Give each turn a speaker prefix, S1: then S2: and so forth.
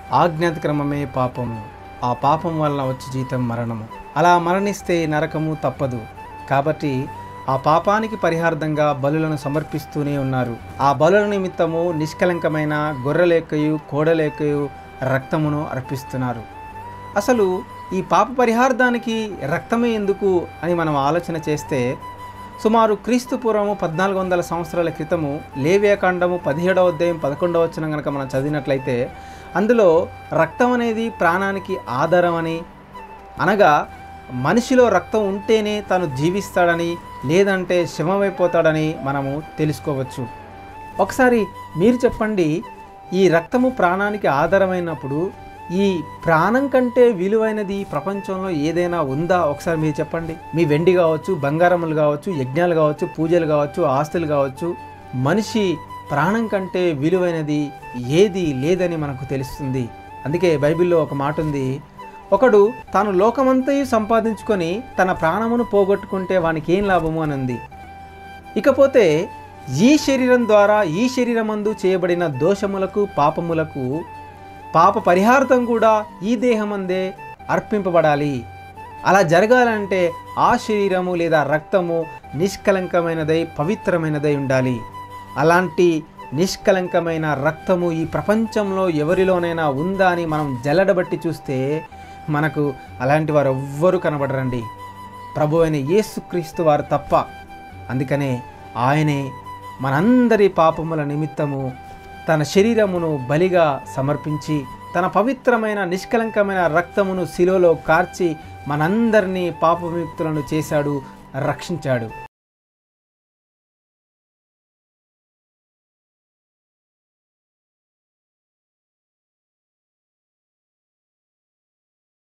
S1: ఆజ్ఞాతిక్రమమే పాపము ఆ పాపం వలన వచ్చి జీతం మరణము అలా మరణిస్తే నరకము తప్పదు కాబట్టి ఆ పాపానికి పరిహార్థంగా బలులను సమర్పిస్తూనే ఉన్నారు ఆ బలుల నిమిత్తము నిష్కలంకమైన గొర్రెలేకయు కోడలేకయు రక్తమును అర్పిస్తున్నారు అసలు ఈ పాప పరిహార్థానికి రక్తమే ఎందుకు అని మనం ఆలోచన చేస్తే సుమారు క్రీస్తు పూర్వము పద్నాలుగు వందల సంవత్సరాల క్రితము లేవ్యాకాండము పదిహేడవ అధ్యాయం పదకొండవ వచ్చిన కనుక మనం చదివినట్లయితే అందులో రక్తం అనేది ప్రాణానికి ఆధారం అని అనగా మనిషిలో రక్తం ఉంటేనే తను జీవిస్తాడని లేదంటే శమమైపోతాడని మనము తెలుసుకోవచ్చు ఒకసారి మీరు చెప్పండి ఈ రక్తము ప్రాణానికి ఆధారమైనప్పుడు ఈ ప్రాణం కంటే విలువైనది ఈ ప్రపంచంలో ఏదైనా ఉందా ఒకసారి మీరు చెప్పండి మీ వెండి కావచ్చు బంగారములు కావచ్చు యజ్ఞాలు కావచ్చు పూజలు కావచ్చు ఆస్తులు కావచ్చు మనిషి ప్రాణం కంటే విలువైనది ఏది లేదని మనకు తెలుస్తుంది అందుకే బైబిల్లో ఒక మాట ఉంది ఒకడు తాను లోకమంతయు సంపాదించుకొని తన ప్రాణమును పోగొట్టుకుంటే వానికి ఏం లాభము అని ఉంది ఇకపోతే ఈ శరీరం ద్వారా ఈ శరీరమందు చేయబడిన దోషములకు పాపములకు పాప పరిహార్థం కూడా ఈ దేహమందే అర్పింపబడాలి అలా జరగాలంటే ఆ శరీరము లేదా రక్తము నిష్కలంకమైనదై పవిత్రమైనదై ఉండాలి అలాంటి నిష్కలంకమైన రక్తము ఈ ప్రపంచంలో ఎవరిలోనైనా ఉందా అని మనం జల్లడబట్టి చూస్తే మనకు అలాంటి వారు ఎవ్వరూ కనబడరండి ప్రభు అయిన యేసుక్రీస్తు వారు తప్ప అందుకనే ఆయనే మనందరి పాపముల నిమిత్తము తన శరీరమును బలిగా సమర్పించి తన పవిత్రమైన నిష్కలంకమైన రక్తమును శిలోలో కార్చి మనందరినీ పాపవిముక్తులను చేశాడు రక్షించాడు